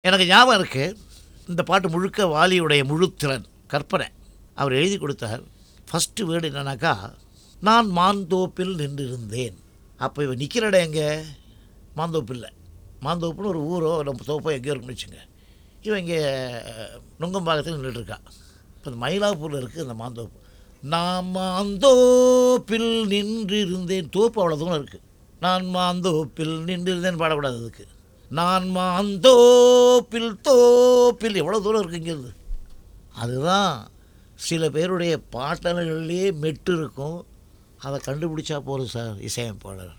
எனக்கு ஞாபகம் இருக்குது இந்த பாட்டு முழுக்க வாலியுடைய முழுத்திறன் கற்பனை அவர் எழுதி கொடுத்தார் ஃபஸ்ட்டு வேர்டு என்னன்னாக்கா நான் மாந்தோப்பில் நின்றிருந்தேன் அப்போ இவன் நிற்கிற இடம் எங்கே மாந்தோப்பில்லை மாந்தோப்புன்னு ஒரு ஊரோ நம்ம தோப்போ எங்கேயோ இருக்குன்னு வச்சுங்க இவன் இங்கே நுங்கம்பாக்கத்தில் நின்றுட்டுருக்கா இப்போ இந்த மயிலாப்பூரில் இருக்குது இந்த மாந்தோப்பு நான் மாந்தோப்பில் நின்றிருந்தேன் தோப்பு அவ்வளோ தூரம் இருக்குது நான் மாந்தோப்பில் நின்றிருந்தேன் பாடக்கூடாது அதுக்கு நான் மாந்தோப்பில் தோப்பில் எவ்வளோ தூரம் இருக்கு இங்கேருந்து அதுதான் சில பேருடைய பாட்டல்கள்லேயே மெட்டு இருக்கும் அதை கண்டுபிடிச்சா போதும் சார் இசையமைப்பாளர்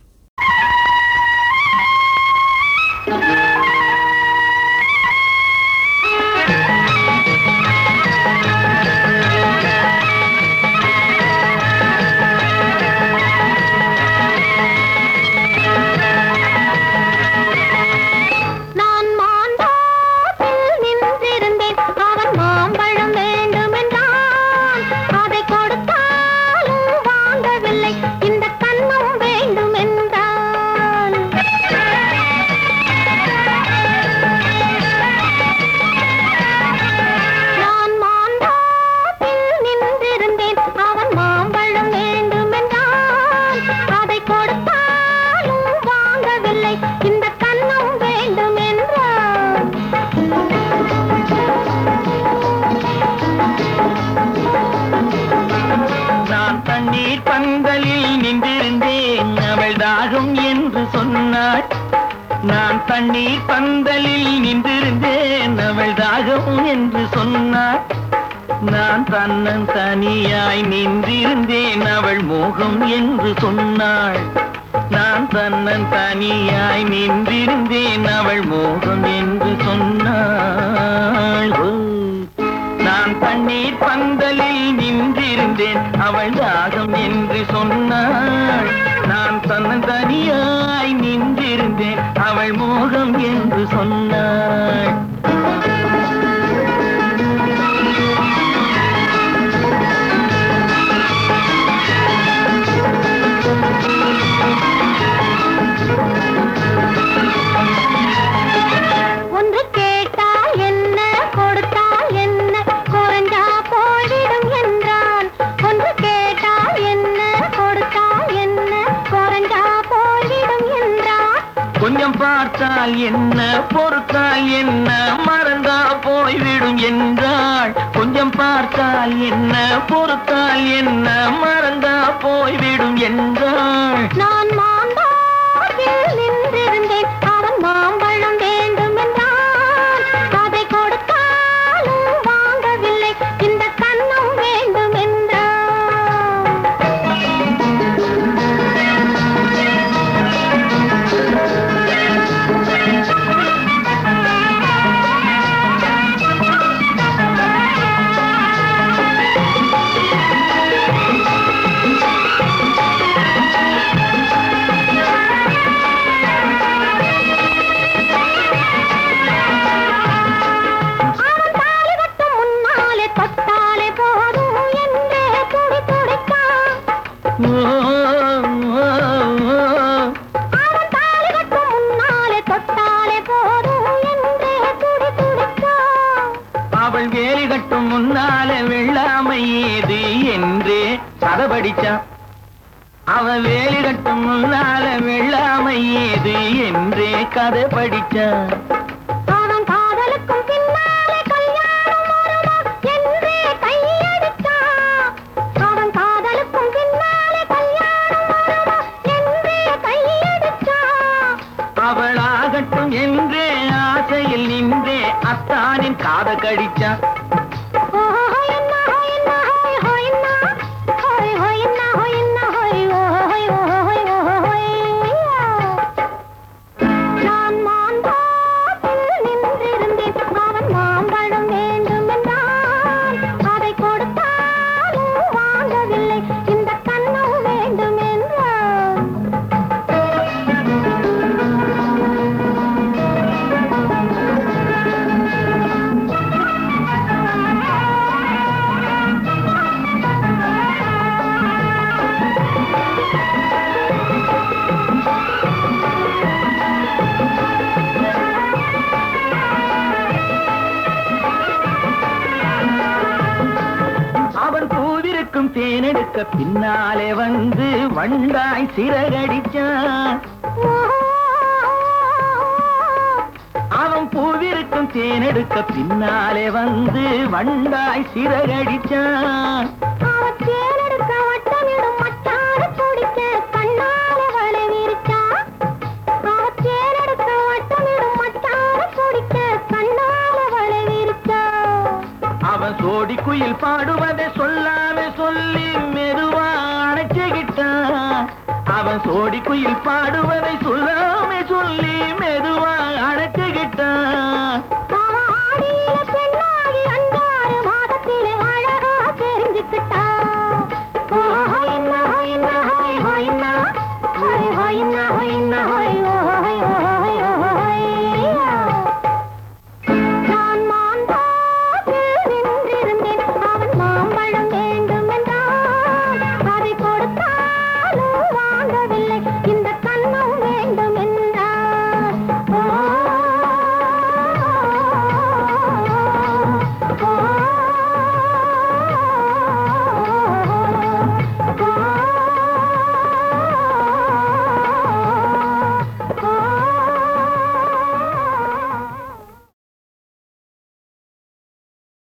நான் மாந்தோப்பில் நின்றிருந்தேன் அவன் மாம்பழம் வேண்டுமென்றான் அதை கொடுத்தாலும் வாங்கவில்லை இந்த கண்ணம் வேண்டுமென்றான் நான் மாந்தோப்பில் நின்றிருந்தேன் அவன் மாம்பழம் வேண்டுமென்றான் அதை கொடுத்தாலும் வாங்கவில்லை இந்த கண்ணம் வேண்டுமென்றான் நான் தண்ணீர் பந்தலில் நின்றிருந்தேன் அவள் தாகம் என்று சொன்னாள் நான் தண்ணீர் பந்தலில் நின்றிருந்தேன் அவள் தாகம் என்று சொன்னாள் நான் தன்னன் தனியாய் நின்றிருந்தேன் அவள் மோகம் என்று சொன்னாள் நான் தன்னன் தனியாய் நின்றிருந்தேன் அவள் மோகம் என்று சொன்னாள் ஓ. நான் தண்ணீர் பந்தலில் நின்றிருந்தேன் அவள் தாகம் என்று சொன்னாள் நான் தன்னந்தனியாய் நின்றிருந்தேன் அவள் மோகம் என்று சொன்னாள் ஒன்று கேட்டால் என்ன கொடுத்தால் என்ன குறைஞ்சா போய்விடும் என்றான் ஒன்று கேட்டால் என்ன கொடுத்தால் என்ன குறைஞ்சா போய்விடும் என்றான் கொஞ்சம் பார்த்தால் என்ன பொறுத்தால் என்ன மறந்தா போய்விடும் என்றாள் கொஞ்சம் பார்த்தால் என்ன பொறுத்தால் என்ன மறந்தா போய்விடும் என்றாள் நான் மாந்தோப்பில் நின்றிருந்தேன் அவன் மாம்பழம் வேண்டும் என்றான் அதை கொடுத்தாலும் வாங்கவில்லை இந்த கண்ணம் வேண்டும் என்றான் அவன் தாலி கட்டும் முன்னாலே தொட்டாலே போதும் என்றே துடி துடித்தான் ஓ, ஓ, ஓ. அவன் தாலி கட்டும் முன்னாலே தொட்டாலே போதும் என்றே துடி துடித்தான் அவள் வேலி கட்டும் முன்னால வெள்ளாமை ஏது என்றே சதபடிச்சான் அவன் வேலி கட்டும் முன்னால வெள்ளாமை ஏது என்றே கதை படிச்சான் அவன் காதலுக்கும் பின்னாலே கல்யாணம் வருமா என்றே கையடித்தான் அவன் காதலுக்கும் பின்னாலே கல்யாணம் வருமா என்றே கையடித்தான் அவளாகட்டும் என்றே ஆசையில் நின்றே அத்தானின் காத கடிச்சான் நான் மாந்தோப்பில் நின்றிருந்தேன் அவன் மாம்பழம் வேண்டும் என்றான் அதை கொடுத்தாலும் வாங்கவில்லை இந்த கண்ணம் வேண்டும் என்றான் தேனெடுக்க பின்னாலே வந்து வண்டாய் சிறகடிச்சான் அவன் பூவிருக்கும் தேனெடுக்க பின்னாலே வந்து வண்டாய் சிறகடிச்சான் அவன் தேனெடுக்க வட்டமிடும் மச்சான பிடிக்க கண்ணால வலை விரிச்சான். அவன் தேனெடுக்க வட்டமிடும் மச்சான பிடிக்க கண்ணால வலை விரிச்சான். அவன் சோடி குயில் பாடுவதை சொல்லாம சொல்லி மெதுவா அணைச்சுக்கிட்டான் அவன் சோடி குயில் பாடுவதை சொல்லாம சொல்லி மெதுவா அணைச்சுக்கிட்டான்